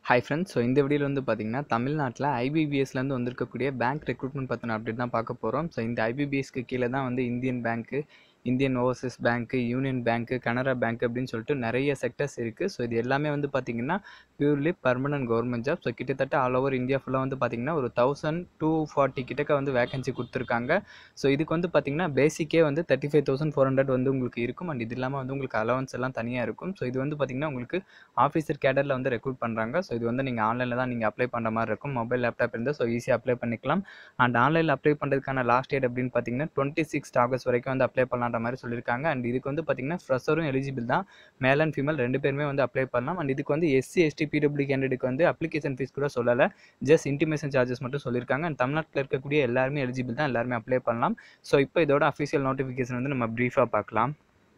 hi friends so இந்த வீடியோவில் வந்து பார்த்தீங்கன்னா தமிழ்நாட்டில் ஐபிபிஎஸ்லேருந்து வந்திருக்கக்கூடிய பேங்க் ரெக்ரூட்மெண்ட் பற்றின அப்டேட் தான் பார்க்க போகிறோம் ஸோ இந்த ஐபிபிஎஸ்க்கு கீழே தான் வந்து Indian bank Indian overseas bank union bank Canara bank அப்படின்னு சொல்லிட்டு நிறைய செக்டர்ஸ் இருக்குது ஸோ இது எல்லாமே வந்து பார்த்திங்கன்னா purely permanent government job so கிட்டத்தட்ட ஆல் ஓவர் இந்தியா ஃபுல்லாக வந்து பார்த்திங்கன்னா ஒரு தௌசண்ட் டூ ஃபார்ட்டி கிட்டக்க வந்து வேகன்சி கொடுத்துருக்காங்க ஸோ இதுக்கு வந்து பார்த்திங்கன்னா பேசிக்கே வந்து thirty five thousand four hundred வந்து உங்களுக்கு இருக்கும் அண்ட் இது இல்லாமல் வந்து உங்களுக்கு அலவன்ஸ் எல்லாம் தனியாக இருக்கும் ஸோ இது வந்து பார்த்திங்கன்னா உங்களுக்கு ஆஃபீஸர் கேடரில் வந்து ரெக்ரூட் பண்ணுறாங்க ஸோ இது வந்து நீங்கள் ஆன்லைனில் தான் நீங்கள் அப்ளை பண்ணுற மாதிரி இருக்கும் மொபைல் லேப்டாப் இருந்தால் ஸோ ஈஸியாக அப்ளை பண்ணிக்கலாம் அண்ட் ஆன்லைனில் அப்ளை பண்ணுறதுக்கான லாஸ்ட் டேட் அப்படின்னு பார்த்தீங்கன்னா டுவெண்ட்டி சிக்ஸ் ஆகஸ்ட் வரைக்கும் வந்து அப்ளை பண்ணலான்ற மாதிரி சொல்லியிருக்காங்க அண்ட் இதுக்கு வந்து பார்த்தீங்கன்னா ஃப்ரெஷரும் எலிஜிபிள் தான் மேல் அண்ட் ஃபீமேல் ரெண்டு பேருமே வந்து அப்ளை பண்ணலாம் அண்ட் இதுக்கு வந்து எஸ்சி எஸ்டி பிடபிள்யூ கேண்டிடேட்க்கு வந்து அப்ளிகேஷன் ஃபீஸ் கூட சொல்லலை ஜஸ்ட் இன்டிமேஷன் சார்ஜஸ் மட்டும் சொல்லியிருக்காங்க அண்ட் தமிழ்நாட்டில் இருக்கக்கூடிய எல்லாருமே எலிஜிபிள் தான் எல்லாருமே அப்ளை பண்ணலாம் ஸோ இப்போ இதோட அஃபிஷியல் நோட்டிஃபிகேஷன் வந்து நம்ம ப்ரீஃபாக பார்க்கலாம்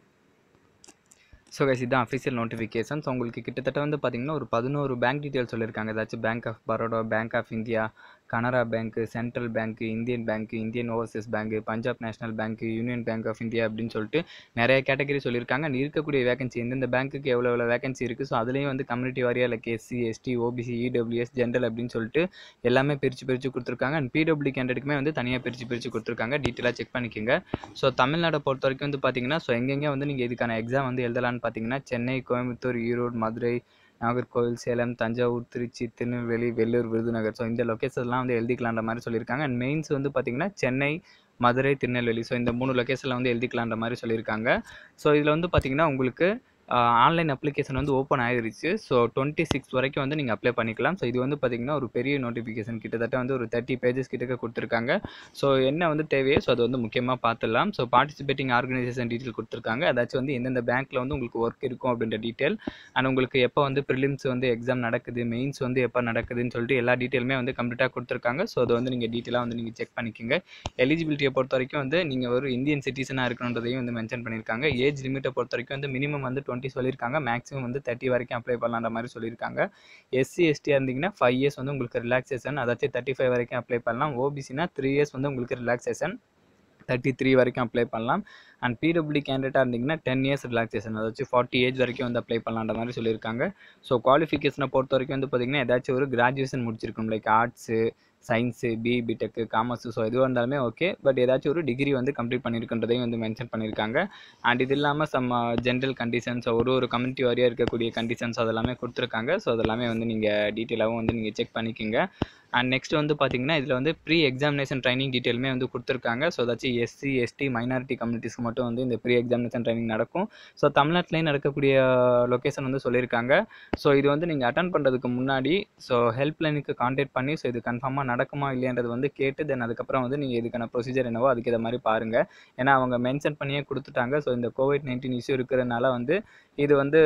ஸோ கைஸ் இதுதான் அஃபிஷியல் நோட்டிஃபிகேஷன் ஸோ உங்களுக்கு கிட்டத்தட்ட வந்து பார்த்தீங்கன்னா ஒரு பதினோரு பேங்க் டீட்டெயில் சொல்லியிருக்காங்க ஏதாச்சும் bank of Baroda bank of India Canara bank central bank Indian bank Indian overseas bank Punjab national bank union bank of India அப்படின்னு சொல்லிட்டு நிறைய கேட்டகரி சொல்லியிருக்காங்க அண்ட் இருக்கக்கூடிய வேகன்சி எந்தெந்த பேங்க்குக்கு எவ்வளோ எவ்வளோ வேகன்சி இருக்குது ஸோ அதுலேயும் வந்து கம்யூனிட்டி வாரியாக like SC ST OBC EWS general அப்படின்னு சொல்லிட்டு எல்லாமே பிரித்து பிரித்து கொடுத்துருக்காங்க அண்ட் பிடபிள்யூ கேண்டடுக்குமே வந்து தனியாக பிரித்து பிரித்து கொடுத்துருக்காங்க டீட்டெயிலாக செக் பண்ணிக்கோங்க ஸோ தமிழ்நாடை பொறுத்த வரைக்கும் வந்து பார்த்தீங்கன்னா ஸோ எங்கெங்கே வந்து நீங்கள் இதுக்கான எக்ஸாம் வந்து எழுதலான்னு பார்த்தீங்கன்னா சென்னை கோயம்புத்தூர் ஈரோடு மதுரை நாகர்கோவில் சேலம் தஞ்சாவூர் திருச்சி திருநெல்வேலி வெள்ளூர் விருதுநகர் ஸோ இந்த லொக்கேஷன்லாம் வந்து எழுதிக்கலான்ற மாதிரி சொல்லியிருக்காங்க அண்ட் மெயின்ஸ் வந்து பார்த்திங்கன்னா சென்னை மதுரை திருநெல்வேலி ஸோ இந்த மூணு லொக்கேஷனில் வந்து எழுதிக்கலான்ற மாதிரி சொல்லியிருக்காங்க ஸோ இதில் வந்து பார்த்திங்கன்னா உங்களுக்கு ஆன்லைன் அப்ளிகேஷன் வந்து ஓப்பன் ஆகிருச்சு ஸோ டுவெண்ட்டி சிக்ஸ் வரைக்கும் வந்து நீங்கள் அப்ளை பண்ணிக்கலாம் ஸோ இது வந்து பார்த்திங்கன்னா ஒரு பெரிய நோட்டிஃபிகேஷன் கிட்டத்தட்ட வந்து ஒரு தேர்ட்டி பேஜஸ் கிட்டக்க கொடுத்துருக்காங்க ஸோ என்ன வந்து தேவையோ ஸோ அது வந்து முக்கியமாக பார்த்துடலாம் ஸோ பார்ட்டிசிபேட்டிங் ஆர்கனைசேஷன் டீட்டெயில் கொடுத்துருக்காங்க அதாச்சும் வந்து எந்தெந்த பேங்க்கில் வந்து உங்களுக்கு ஒர்க் இருக்கும் அப்படின்ற டீட்டெயில் அண்ட் உங்களுக்கு எப்போ வந்து ப்ரிலிம்ஸ் வந்து எக்ஸாம் நடக்குது மெயின்ஸ் வந்து எப்போ நடக்குதுன்னு சொல்லிட்டு எல்லா டீட்டெயிலுமே வந்து கம்ப்ளீட்டாக கொடுத்துருக்காங்க ஸோ அதை வந்து நீங்கள் டீட்டெயிலாக வந்து நீங்கள் செக் பண்ணிக்கோங்க எலிஜிபிலிட்டியை பொறுத்த வரைக்கும் வந்து நீங்கள் ஒரு இந்தியன் சிட்டிசனாக இருக்கணுன்றதையும் வந்து மென்ஷன் பண்ணியிருக்காங்க ஏஜ் லிமிட்டை பொறுத்த வரைக்கும் வந்து மினிமம் வந்து டுவெண்ட்டி சொல்லியிருக்காங்க மேக்ஸிமம் வந்து தேர்ட்டி வரைக்கும் அப்ளை பண்ணலான்ற மாதிரி சொல்லியிருக்காங்க எஸ்சி எஸ்டியாக இருந்தீங்கன்னா ஃபைவ் இயர்ஸ் வந்து உங்களுக்கு ரிலாக்ஸேஷன் அதாச்சும் தேர்ட்டி ஃபைவ் வரைக்கும் அப்ளை பண்ணலாம் ஓபிசினா த்ரீ இயர்ஸ் வந்து உங்களுக்கு ரிலாக்ஸேஷன் தேர்ட்டி த்ரீ வரைக்கும் அப்ளை பண்ணலாம் அண்ட் பிடபிள்யூ கேண்டிடேட்டாக இருந்தீங்கன்னா டென் இயர்ஸ் ரிலாக்ஸேஷன் அதாச்சும் ஃபார்ட்டி ஏஜ் வரைக்கும் வந்து அப்ளை பண்ணலான்ற மாதிரி சொல்லியிருக்காங்க ஸோ குவாலிஃபிகேஷனை பொறுத்த வரைக்கும் வந்து பார்த்திங்கன்னா ஏதாச்சும் ஒரு கிராஜுவேஷன் முடிச்சிருக்கணும் லைக் ஆர்ட்ஸு சயின்ஸு பி பிடெக்கு காமர்ஸு ஸோ எதுவாக இருந்தாலுமே ஓகே பட் ஏதாச்சும் ஒரு டிகிரி வந்து கம்ப்ளீட் பண்ணியிருக்குன்றதையும் வந்து மென்ஷன் பண்ணியிருக்காங்க அண்ட் இது இல்லாமல் சம் ஜென்ரல் கண்டிஷன்ஸ் ஒரு ஒரு கம்யூனிட்டி வாரியாக இருக்கக்கூடிய கண்டிஷன்ஸ் அதெல்லாமே கொடுத்துருக்காங்க ஸோ அதெல்லாமே வந்து நீங்கள் டீட்டெயிலாகவும் வந்து நீங்கள் செக் பண்ணிக்கோங்க அண்ட் நெக்ஸ்ட் வந்து பார்த்தீங்கன்னா இதில் வந்து ப்ரீ எக்ஸாமினேஷன் ட்ரைனிங் டீட்டெயிலுமே வந்து கொடுத்துருக்காங்க ஸோ ஏதாச்சும் எஸ்சி எஸ்டி மைனாரிட்டி கம்யூனிட்டிஸ்க்கு மட்டும் வந்து இந்த ப்ரீ எக்ஸாமினேஷன் ட்ரைனிங் நடக்கும் ஸோ தமிழ்நாட்டிலேயும் நடக்கக்கூடிய லொக்கேஷன் வந்து சொல்லியிருக்காங்க ஸோ இது வந்து நீங்கள் அட்டன் பண்ணுறதுக்கு முன்னாடி ஸோ ஹெல்ப் லைனுக்கு கான்டாக்ட் பண்ணி ஸோ இது கன்ஃபார்மாக நடக்குமா இல்லைன்றது வந்து கேட்டு தென் அதுக்கப்புறம் வந்து நீங்கள் இதுக்கான ப்ரொசீஜர் என்னவோ அதுக்கு இதை மாதிரி பாருங்கள் ஏன்னா அவங்க மென்ஷன் பண்ணியே கொடுத்துட்டாங்க ஸோ இந்த கோவிட் நைன்டீன் இஷ்யூ இருக்கிறதுனால வந்து இது வந்து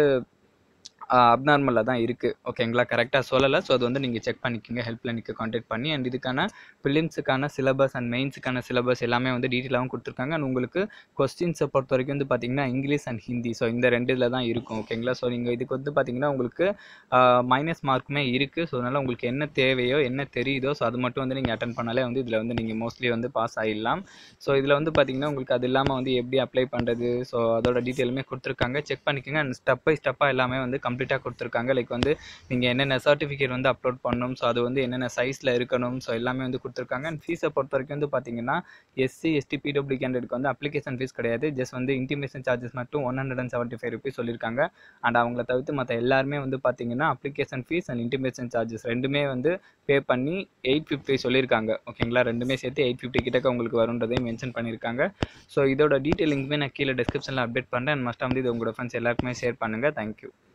அப்நார்மலாக தான் இருக்குது ஓகேங்களா கரெக்டாக சொல்லலை ஸோ அது வந்து நீங்கள் செக் பண்ணிக்கோங்க ஹெல்ப் லைனுக்கு காண்டாக்ட் பண்ணி அண்ட் இதுக்கான ஃபிலிம்ஸுக்கான சிலபஸ் அண்ட் மெயின்ஸுக்கான சிலபஸ் எல்லாமே வந்து டீட்டெயிலாகவும் கொடுத்துருக்காங்க அண்ட் உங்களுக்கு கொஸ்டின்ஸை பொறுத்த வரைக்கும் வந்து பார்த்தீங்கன்னா இங்கிலீஷ் அண்ட் ஹிந்தி ஸோ இந்த ரெண்டு இதில் தான் இருக்கும் ஓகேங்களா ஸோ நீங்கள் இதுக்கு வந்து பார்த்தீங்கன்னா உங்களுக்கு மைனஸ் மார்க்குமே இருக்குது ஸோ அதனால் உங்களுக்கு என்ன தேவையோ என்ன தெரியுதோ ஸோ அது மட்டும் வந்து நீங்கள் அட்டன் பண்ணாலே வந்து இதில் வந்து நீங்கள் மோஸ்ட்லி வந்து பாஸ் ஆகிடலாம் ஸோ இதில் வந்து பார்த்தீங்கன்னா உங்களுக்கு அது இல்லாமல் வந்து எப்படி அப்ளை பண்ணுறது ஸோ அதோட டீட்டெயிலுமே கொடுத்துருக்காங்க செக் பண்ணிக்கோங்க அண்ட் ஸ்டெப் பை ஸ்டெப்பாக எல்லாமே வந்து கம்ப்ளீட்டாக கொடுத்துருக்காங்க லைக் வந்து நீங்கள் என்னென்ன சர்டிஃபிகேட் வந்து அப்லோட் பண்ணணும் ஸோ அது வந்து என்னென்ன சைஸில் இருக்கணும் ஸோ எல்லாமே வந்து கொடுத்துருக்காங்க அண்ட் ஃபீஸை பொறுத்த வரைக்கும் வந்து பார்த்தீங்கன்னா எஸ்சி எஸ்டி பிடபிள்யூ கேண்டிடேட்க்கு வந்து அப்ளிகேஷன் ஃபீஸ் கிடையாது ஜஸ்ட் வந்து இன்டிமேஷன் சார்ஜஸ் மட்டும் one hundred and seventy five rupees சொல்லியிருக்காங்க அண்ட் அவங்கள தவிர்த்து மற்ற எல்லாருமே வந்து பார்த்தீங்கன்னா application fee and intimation charges ரெண்டுமே வந்து பே பண்ணி எயிட் ஃபிஃப்டி சொல்லியிருக்காங்க ஓகேங்களா ரெண்டுமே சேர்த்து எயிட் ஃபிஃப்டி கிட்டக்க உங்களுக்கு வருன்றதையும் மென்ஷன் பண்ணியிருக்காங்க ஸோ இதோட டீட்டெயில் லிங்க்குமே நான் கீழே டிஸ்கிரிப்ஷனில் அப்டேட் பண்ணுறேன் அண்ட் மஸ்ட் வந்து இது உங்களோட ஃப்ரெண்ட்ஸ் எல்லாருக்குமே ஷேர் பண்ணுங்கள் தேங்க்யூ